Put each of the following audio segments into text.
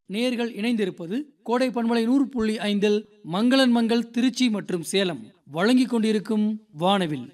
நேர்கள் இணைந்திருப்பது கோடை பண்பலை நூறு புள்ளி ஐந்தில் மங்களன் மங்கள் திருச்சி மற்றும் சேலம் வழங்கிக் கொண்டிருக்கும் வானவில்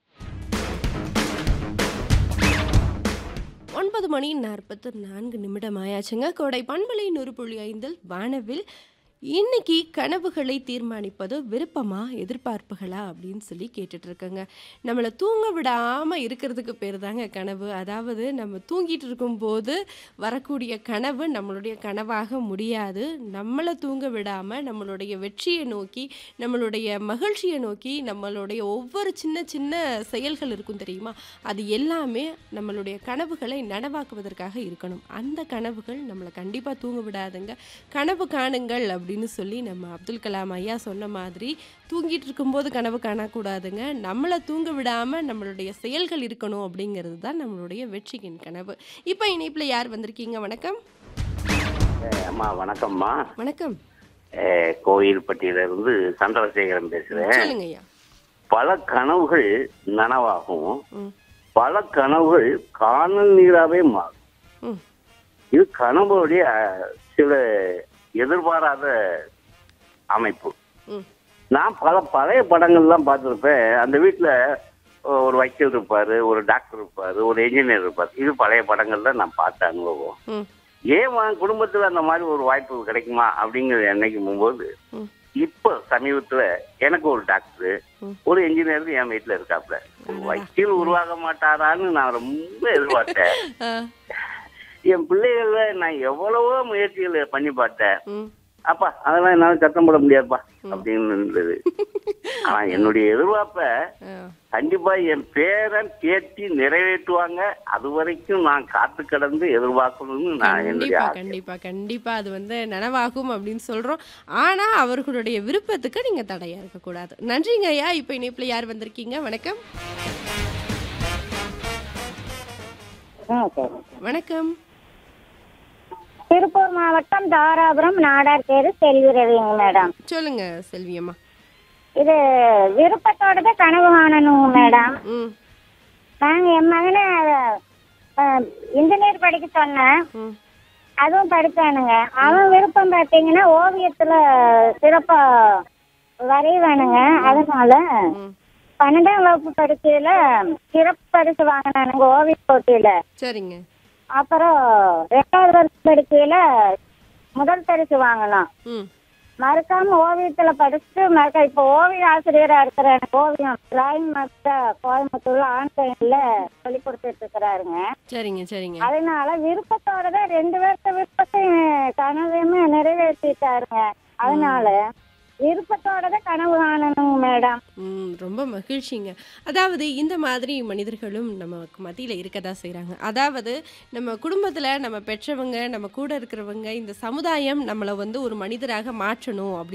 ஒன்பது மணி நாற்பத்து நான்கு நிமிடம் ஆயாச்சுங்க கோடை பண்பலை நூறு புள்ளி ஐந்தில் வானவில் இன்னைக்கு கனவுகளை தீர்மானிப்பது விருப்பமா எதிர்பார்ப்புகளா அப்படின்னு சொல்லி கேட்டுட்டு இருக்கேங்க நம்மளை தூங்க விடாமல் இருக்கிறதுக்கு பேர் தாங்க கனவு அதாவது நம்ம தூங்கிட்டு இருக்கும்போது வரக்கூடிய கனவு நம்மளுடைய கனவாக முடியாது நம்மளை தூங்க விடாமல் நம்மளுடைய வெற்றியை நோக்கி நம்மளுடைய மகிழ்ச்சியை நோக்கி நம்மளுடைய ஒவ்வொரு சின்ன சின்ன செயல்கள் இருக்கும் தெரியுமா அது எல்லாமே நம்மளுடைய கனவுகளை நனவாக்குவதற்காக இருக்கணும் அந்த கனவுகள் நம்மளை கண்டிப்பாக தூங்க விடாதுங்க கனவு காணுங்கள் அப்படின்னு சொல்லி நம்ம அப்துல் கலாம் ஐயா சொன்ன மாதிரி தூங்கிட்டு இருக்கும்போது கனவு காணக்கூடாதுங்க நம்மளை தூங்க விடாமல் நம்மளுடைய செயல்கள் இருக்கணும் அப்படிங்கிறது தான் நம்மளுடைய வெற்றியின் கனவு இப்போ இணைப்பில் யார் வந்திருக்கீங்க வணக்கம் ஏய், அம்மா வணக்கம்மா வணக்கம் ஏய், கோயில்பட்டியில இருந்து சந்திரசேகரன் பேசுறேன் சொல்லுங்க ஐயா பல கனவுகள் நனவாகும் ம் பல கனவுகள் காணல் நீராவே மாறும் ம் இது கனவுடைய அஹ், சில எதிர்பாராத அமைப்பு ம் நான் பல பழைய படங்கள்லாம் பார்த்துருப்பேன் அந்த வீட்டில் ஒரு வக்கீல் இருப்பாரு ஒரு டாக்டர் இருப்பாரு ஒரு என்ஜினியர் இருப்பாரு இது பழைய படங்கள்ல நான் பார்த்த அனுபவம் ம் ஏன் உன் குடும்பத்துல அந்த மாதிரி ஒரு வாய்ப்பு கிடைக்குமா அப்படிங்கறது நினைக்கும் போது ம் இப்ப சமீபத்துல எனக்கு ஒரு டாக்டர் ம். ஒரு என்ஜினியர் என் வீட்டுல இருக்காப்ல ஒரு வக்கீல் உருவாக மாட்டாரான்னு நான் ரொம்ப எதிர்பார்த்தேன் ஆ, என் பிள்ளைகள நான் எவ்வளவோ முயற்சிகள் பண்ணி பார்த்தேன் ம் அப்பா அதெல்லாம் என்னால சத்தம் போட முடியாதுப்பா அப்படின்னு இருந்தது ஆனா என்னுடைய எதிர்பார்ப்ப ஆ கண்டிப்பா என் பேரன் பேத்தி நிறைவேற்றுவாங்க அது வரைக்கும் நான் காத்து கிடந்து எதிர்பார்க்கணும்னு நான் என்னுடைய கண்டிப்பா ஆசை. கண்டிப்பா கண்டிப்பா அது வந்து நனவாகும் அப்படின்னு சொல்றோம் ஆனா அவர்களுடைய விருப்பத்துக்கு நீங்க தடையா இருக்கக்கூடாது நன்றிங்க ஐயா இப்போ இணைப்புல யார் வந்திருக்கீங்க வணக்கம் ம் சரி வணக்கம் திருப்பூர் மாவட்டம் தாராபுரம் நாடார் பேரு செல்வி ரவிங்க மேடம் சொல்லுங்க செல்வியம்மா இது விருப்பத்தோட தான் கனவு காணணுங்க மேடம் ம் நாங்கள் என் மகனை இன்ஜினியர் படிக்க சொன்னேன் ம் அதுவும் படிச்சானுங்க அவன் விருப்பம் பார்த்தீங்கன்னா ஓவியத்தில் சிறப்பாக வரைவானுங்க அதனால ம் பன்னெண்டாம் வகுப்பு படிக்கையில் சிறப்பு பரிசு வாங்கினானுங்க ஓவிய போட்டியில் சரிங்க அப்புறம் ரெண்டாவது வருஷம் படிக்கையில் முதல் பரிசு வாங்கினோம் ம் மறக்காம ஓவியத்துல படிச்சுட்டு மறக்க இப்போ ஓவிய ஆசிரியரா இருக்கிற எனக்கு ஓவியம் டிராயிங் மாஸ்டர் கோயம்புத்தூர்ல ஆன்லைன்ல சொல்லி கொடுத்துட்டு இருக்கிறாருங்க சரிங்க சரிங்க அதனால விருப்பத்தோட தான் ரெண்டு பேர்த்த விருப்பத்தையும் கனவையுமே நிறைவேற்றிட்டாருங்க அதனால விருப்பத்தோட தான் கனவு காணணுங்க மேடம் ம் ரொம்ப மகிழ்ச்சிங்க அதாவது இந்த மாதிரி மனிதர்களும் நமக்கு மத்தியில் இருக்க தான் செய்கிறாங்க அதாவது நம்ம குடும்பத்தில் நம்ம பெற்றவங்க நம்ம கூட இருக்கிறவங்க இந்த சமுதாயம் நம்மளை வந்து ஒரு மனிதராக மாற்றணும் அப்படி